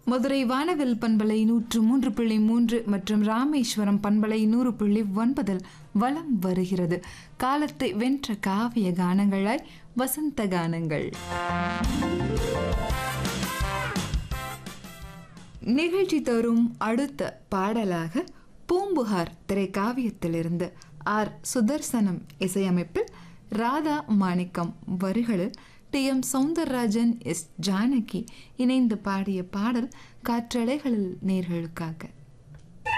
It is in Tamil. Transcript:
மதுரை வானவில் பண்பலை நூற்று மூன்று புள்ளி மூன்று மற்றும் ராமேஸ்வரம் பண்பலை நூறு புள்ளி ஒன்பதில் வலம் வருகிறது காலத்தை வென்ற காவிய கானங்களாய் வசந்த கானங்கள் நிகழ்ச்சி தரும் அடுத்த பாடலாக பூம்புகார் திரைக்காவியத்திலிருந்து ஆர் சுதர்சனம் இசையமைப்பில் ராதா மாணிக்கம் வரிகளில் T M Soundararajan S Janaki இணைந்து பாடிய பாடல் காற்றலைகளில் நேர்களுக்காக